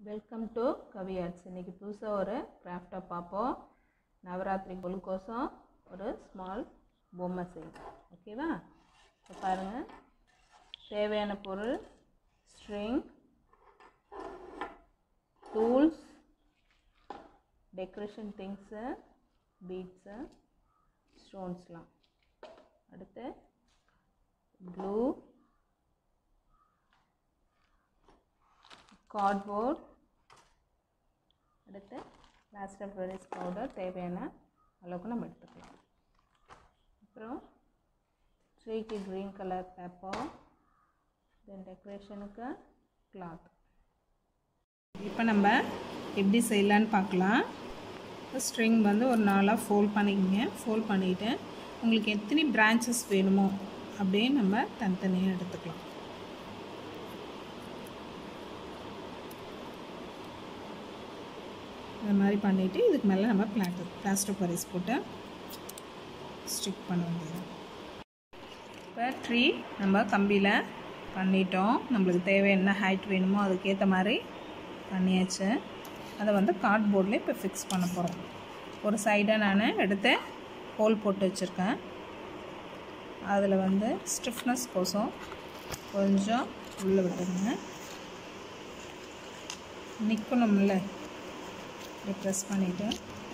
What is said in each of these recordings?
welcome to Kavi arts இன்றைக்கி புதுசாக ஒரு கிராஃப்டை பார்ப்போம் நவராத்திரி கோசம் ஒரு ஸ்மால் பொம்மை செய்யும் ஓகேவா இப்போ பாருங்கள் தேவையான பொருள் string tools decoration things beads ஸ்டோன்ஸ்லாம் அடுத்து க்ளூ கார்ட்போர்ட் அடுத்து பிளாஸ்டர் பெரிஸ் பவுடர் தேவையான அளவுக்கு நம்ம எடுத்துக்கலாம் அப்புறம் ட்ரீக்கு க்ரீன் கலர் பேப்பர் தென் டெக்கரேஷனுக்கு கிளாத் இப்போ நம்ம எப்படி செய்யலான்னு பார்க்கலாம் ஸ்ட்ரிங் வந்து ஒரு நாளாக ஃபோல்ட் பண்ணிக்கங்க ஃபோல்ட் பண்ணிவிட்டு உங்களுக்கு எத்தனை பிரான்ச்சஸ் வேணுமோ அப்படியே நம்ம தனித்தனியாக எடுத்துக்கலாம் இந்த மாதிரி பண்ணிவிட்டு இதுக்கு மேலே நம்ம பிளாஸ்டர் பிளாஸ்டர் பரிஸ் போட்டு ஸ்டிக் பண்ண வேண்டியது இப்போ ட்ரீ நம்ம கம்பியில் பண்ணிட்டோம் நம்மளுக்கு தேவை என்ன ஹைட் வேணுமோ அதுக்கேற்ற மாதிரி பண்ணியாச்சு அதை வந்து கார்ட்போர்டில் இப்போ ஃபிக்ஸ் பண்ண போகிறோம் ஒரு சைடை நான் எடுத்து ஹோல் போட்டு வச்சுருக்கேன் அதில் வந்து ஸ்டிஃப்னஸ் கோசம் கொஞ்சம் உள்ளே விட்டுருங்க நிற்கணும்ல இப்படி ப்ரெஸ் பண்ணிவிட்டு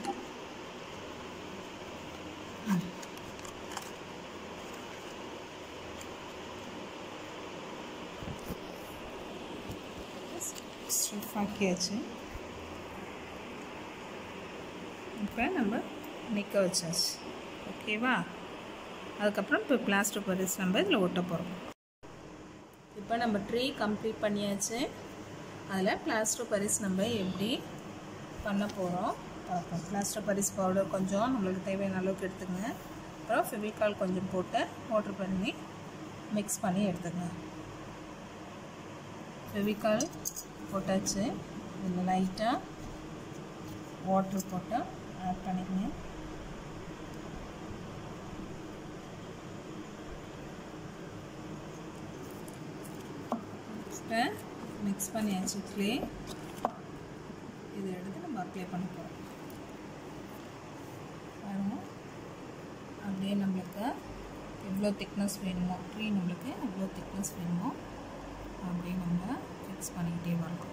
ஸ்டிஃப் ஆக்கியாச்சு இப்போ நம்ம நிற்க வச்சாச்சு ஓகேவா அதுக்கப்புறம் இப்போ பிளாஸ்டர் பரிஸ் நம்ம இதில் ஒட்ட போகிறோம் இப்போ நம்ம ட்ரீ கம்ப்ளீட் பண்ணியாச்சு அதில் பிளாஸ்டர் பரிஸ் நம்ம எப்படி பண்ண போகிறோம் பார்ப்போம் பிளாஸ்டர் பரிஸ் பவுடர் கொஞ்சம் நம்மளுக்கு தேவையான அளவுக்கு எடுத்துங்க அப்புறம் ஃபெவிகால் கொஞ்சம் போட்டு வாட்ரு பண்ணி மிக்ஸ் பண்ணி எடுத்துக்கங்க ஃபெவிகால் போட்டாச்சு இதில் லைட்டாக வாட்ரு போட்டு ஆட் பண்ணிக்கங்க இப்போ மிக்ஸ் பண்ணியாச்சு க்ளே இதை எடுத்து நம்ம அப்ளை பண்ண போகிறோம் பாருங்கள் அப்படியே நம்மளுக்கு எவ்வளோ திக்னஸ் வேணுமோ ட்ரீ நம்மளுக்கு எவ்வளோ திக்னஸ் வேணுமோ அப்படியே நம்ம ஃபிக்ஸ் பண்ணிக்கிட்டே வரலாம்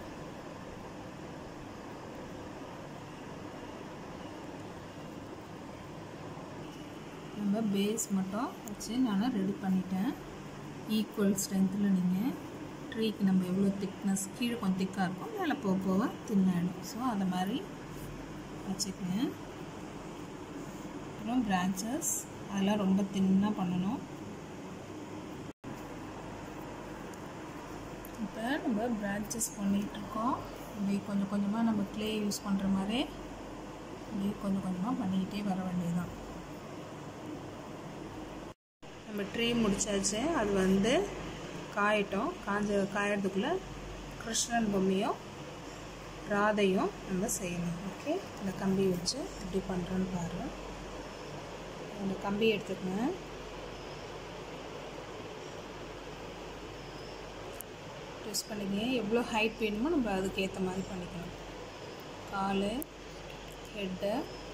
நம்ம பேஸ் மட்டும் வச்சு நான் ரெடி பண்ணிட்டேன் ஈக்குவல் ஸ்ட்ரென்த்தில் நீங்கள் ட்ரீக்கு நம்ம எவ்வளோ திக்னஸ் கீழே கொஞ்சம் திக்காக இருக்கும் மேலே போக போக தின்னாயிடும் ஸோ அதை மாதிரி வச்சுக்கோங்க அப்புறம் பிரான்ச்சஸ் அதெல்லாம் ரொம்ப தின்னாக பண்ணணும் இப்போ நம்ம பிரான்ச்சஸ் பண்ணிகிட்ருக்கோம் இப்படி கொஞ்சம் கொஞ்சமாக நம்ம க்ளே யூஸ் பண்ணுற மாதிரி இப்படி கொஞ்சம் கொஞ்சமாக பண்ணிக்கிட்டே வர வேண்டியதுதான் நம்ம ட்ரீ முடிச்சாச்சு அது வந்து காயட்டும் காஞ்ச காயறதுக்குள்ளே கிருஷ்ணன் பொம்மையும் ராதையும் நம்ம செய்யணும் ஓகே இந்த கம்பி வச்சு எப்படி பண்ணுறோன்னு பாரு அந்த கம்பி எடுத்துக்கங்க யூஸ் பண்ணிங்க எவ்வளோ ஹைட் வேணுமோ நம்ம அதுக்கு ஏற்ற மாதிரி பண்ணிக்கணும் கால் ஹெட்டு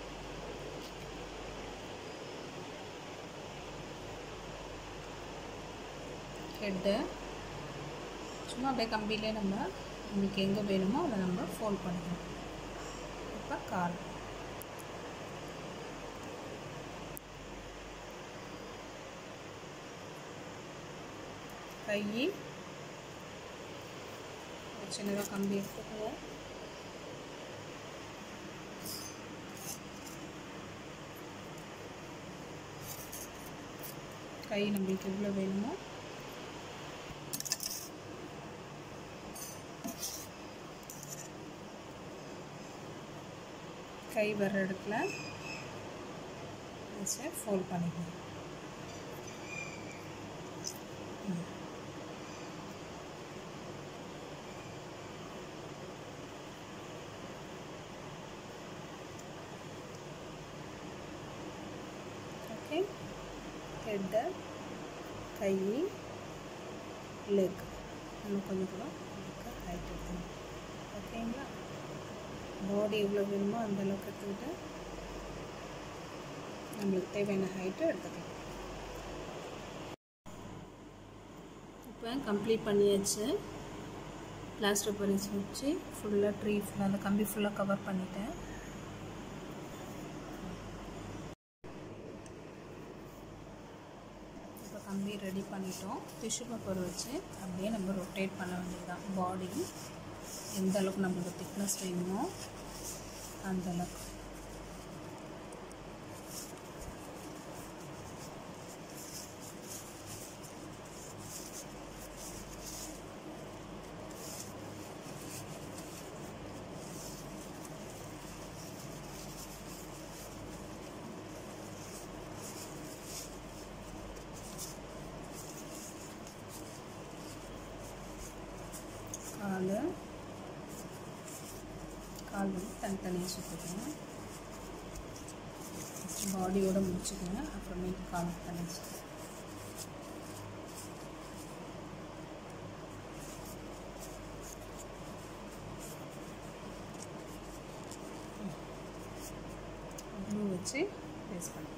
ஹெட்டு சும்மா அப்படியே கம்பியிலே நம்ம உங்களுக்கு எங்கே வேணுமோ அதை நம்ம ஃபோல்ட் பண்ணிக்கணும் இப்போ கால் கை சின்னதாக கம்பி எடுத்துக்கோங்க கை நம்மளுக்கு எவ்வளோ வேணுமோ கை வர்ற இடத்துல வச்சு ஃபோல்ட் பண்ணிக்கணும் ஓகே ஹெட்டு கை லெக் நம்ம கொஞ்சம் கூட ஹைட் எடுக்கணும் ஓகேங்களா பாடி எவ்வளோ வேணுமோ அந்த அளவுக்கு எடுத்துக்கிட்டு நம்மளுக்கு தேவையான ஹைட்டு எடுத்துக்கலாம் இப்போ கம்ப்ளீட் பண்ணியாச்சு பிளாஸ்டர் பரிஸ் வச்சு ஃபுல்லாக ட்ரீ ஃபுல்லாக அந்த கம்பி ஃபுல்லாக கவர் பண்ணிட்டேன் இப்போ கம்பி ரெடி பண்ணிட்டோம் டிஷ்யூ பேப்பர் வச்சு அப்படியே நம்ம ரொட்டேட் பண்ண வேண்டியதுதான் பாடி எந்த அளவுக்கு நம்மளுக்கு திக்னஸ் வேணுமோ அந்த அளவுக்கு கால் கால் வந்து தனித்தனியாக சுற்றிக்கணும் பாடியோட முடிச்சுக்கோங்க அப்புறமேட்டு கால் தனி சுற்றி க்ளூ வச்சு பேஸ்ட் பண்ணிக்கணும்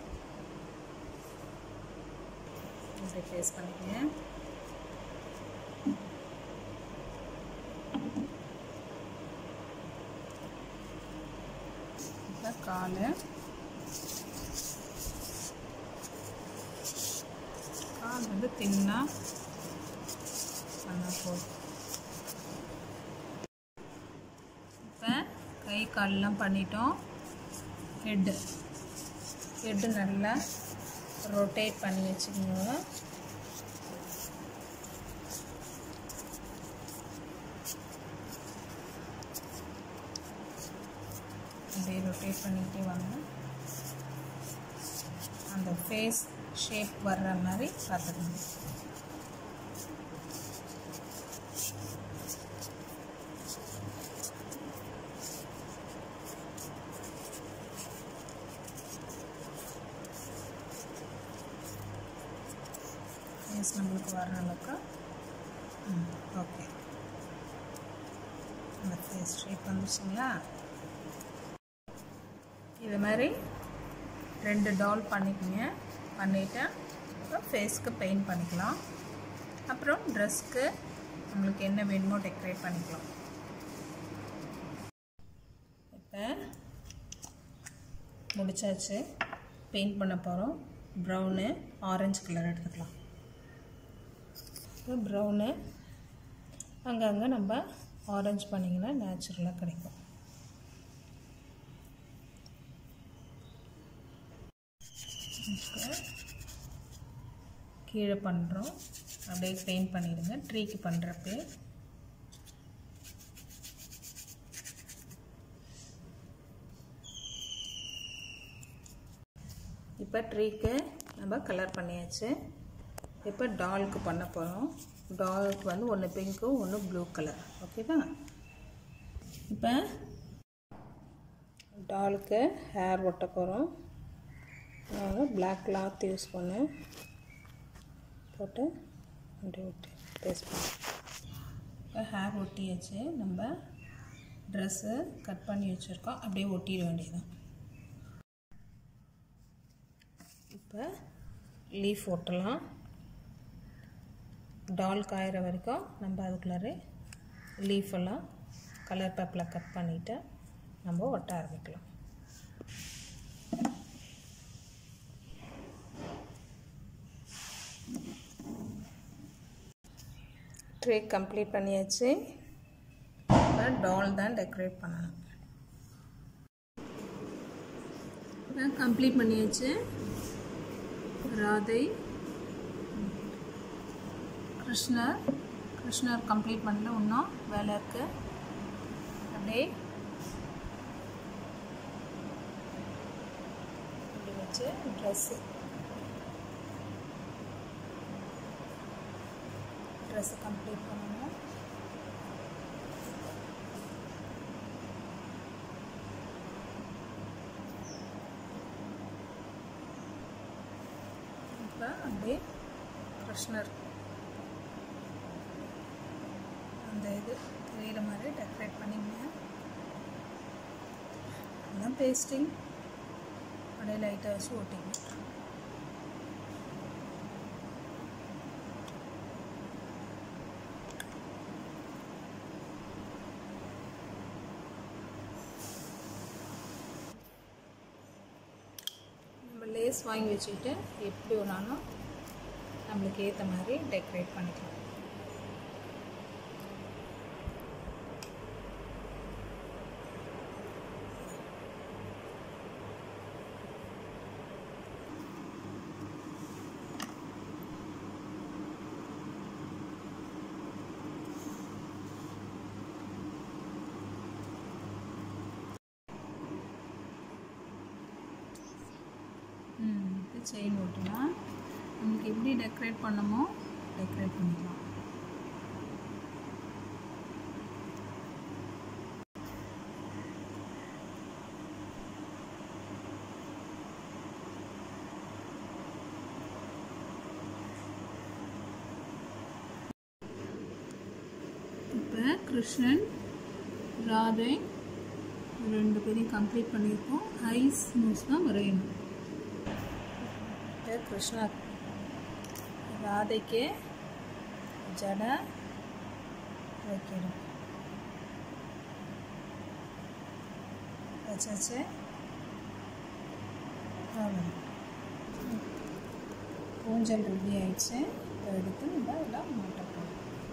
இப்படி பேஸ்ட் பண்ணிக்கங்க இப்போ கால் கால் வந்து தின்னாக பண்ணால் போதும் இப்போ கை கால்லாம் பண்ணிட்டோம் ஹெட்டு ஹெட்டு நல்லா ரொட்டேட் பண்ணி வச்சுக்கோங்க அப்படியே ரொட்டேட் பண்ணிக்கிட்டே வாங்க அந்த ஃபேஸ் ஷேப் வர்ற மாதிரி பார்த்துக்கணும் ஃபேஸ் நம்மளுக்கு வர்ற அளவுக்கு ஓகே அந்த ஃபேஸ் ஷேப் வந்துச்சுங்களா இது மாதிரி ரெண்டு டால் பண்ணிக்கோங்க பண்ணிவிட்டு அப்புறம் ஃபேஸ்க்கு பெயிண்ட் பண்ணிக்கலாம் அப்புறம் ட்ரெஸ்க்கு நம்மளுக்கு என்ன வேணுமோ டெக்கரேட் பண்ணிக்கலாம் இப்போ முடிச்சாச்சு பெயிண்ட் பண்ண போகிறோம் ப்ரௌனு ஆரஞ்சு கலர் எடுத்துக்கலாம் இப்போ ப்ரௌனு அங்கங்கே நம்ம ஆரஞ்சு பண்ணிங்கன்னா நேச்சுரலாக கிடைக்கும் கீழே பண்ணுறோம் அப்படியே பெயிண்ட் பண்ணிடுங்க ட்ரீக்கு பண்ணுறப்பே இப்போ ட்ரீக்கு நம்ம கலர் பண்ணியாச்சு இப்போ டாலுக்கு பண்ண போகிறோம் டாலுக்கு வந்து ஒன்று பிங்க்கு ஒன்று ப்ளூ கலர் ஓகேவா இப்போ டாலுக்கு ஹேர் ஒட்ட போகிறோம் நான் பிளாக் கிளாத் யூஸ் பண்ணேன் போட்டு அப்படியே விட்டு பேஸ்ட் பண்ணி இப்போ ஹேர் ஒட்டியாச்சு நம்ம ட்ரெஸ்ஸு கட் பண்ணி வச்சுருக்கோம் அப்படியே ஒட்டிட வேண்டியதுதான் இப்போ லீஃப் ஒட்டலாம் டால் காயிற வரைக்கும் நம்ம அதுக்குள்ளார லீஃப் எல்லாம் கலர் பேப்பரில் கட் பண்ணிவிட்டு நம்ம ஒட்ட ஆரம்பிக்கலாம் ட்ரே கம்ப்ளீட் பண்ணியாச்சு இப்போ டால் தான் டெக்கரேட் பண்ணணும் கம்ப்ளீட் பண்ணியாச்சு ராதை கிருஷ்ணர் கிருஷ்ணர் கம்ப்ளீட் பண்ணல இன்னும் வேலை இருக்குது அப்படியே இப்படி வச்சு ட்ரெஸ்ஸு ட்ரெஸ்ஸை கம்ப்ளீட் பண்ணணும் இப்போ அப்படியே கிருஷ்ணர் அந்த இது தெரியிற மாதிரி டெக்கரேட் பண்ணிங்க பேஸ்டிங் அப்படியே லைட்டாக வச்சு ஓட்டிங்க நம்ம லேஸ் வாங்கி வச்சுக்கிட்டு எப்படி வேணாலும் நம்மளுக்கு ஏற்ற மாதிரி டெக்கரேட் பண்ணிக்கலாம் இது செயின் ஓட்டலாம் நமக்கு எப்படி டெக்கரேட் பண்ணமோ டெக்கரேட் பண்ணிக்கலாம் இப்போ கிருஷ்ணன் ராதை ரெண்டு பேரையும் கம்ப்ளீட் பண்ணியிருக்கோம் ஐஸ் நோஸ் தான் வரையணும் இப்போ கிருஷ்ணா ராதைக்கு ஜடை வைக்கணும் வச்சாச்சு அவ்வளோதான் ஊஞ்சல் ரெடி ஆயிடுச்சு இப்போ எடுத்து நம்ம எல்லாம் மாட்ட போகிறோம்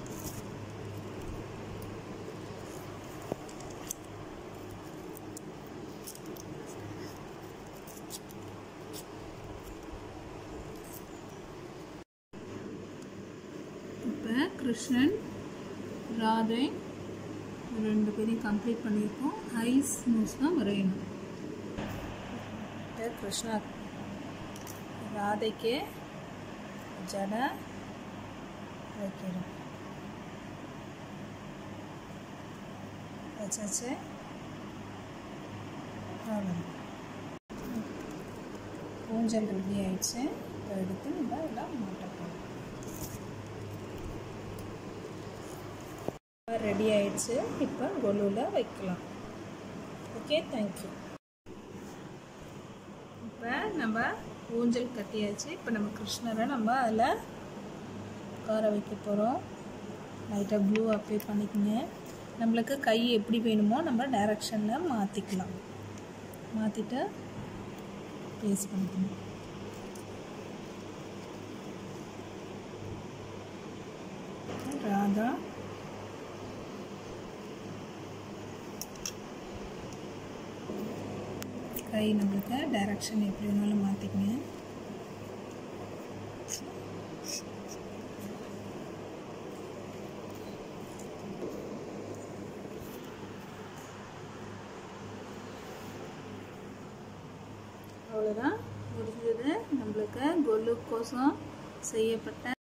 இப்போ கிருஷ்ணன் ராதை ரெண்டு பேரையும் கம்ப்ளீட் பண்ணியிருக்கோம் ஐஸ் நோஸ் தான் வரையணும் இப்போ கிருஷ்ணா ராதைக்கு ஜடை வைக்கணும் வச்சாச்சு அவ்வளோதான் ஊஞ்சல் ரெடி ஆயிடுச்சு இப்போ எடுத்து நம்ம எல்லாம் மாட்ட போகிறோம் ரெடி ஆயிடுச்சு இப்போ கொலுவில் வைக்கலாம் ஓகே தேங்க்யூ இப்போ நம்ம ஊஞ்சல் கட்டியாச்சு இப்போ நம்ம கிருஷ்ணரை நம்ம அதில் உட்கார வைக்க போகிறோம் லைட்டாக ப்ளூ அப்ளை பண்ணிக்கோங்க நம்மளுக்கு கை எப்படி வேணுமோ நம்ம டைரக்ஷனில் மாற்றிக்கலாம் மாற்றிட்டு ப்ளேஸ் பண்ணிக்கணும் ராதா கை நம்மளுக்கு டைரக்ஷன் எப்படி வேணாலும் மாற்றிக்கங்க அவ்வளோதான் முடிஞ்சது நம்மளுக்கு கொலுக்கோசம் செய்யப்பட்ட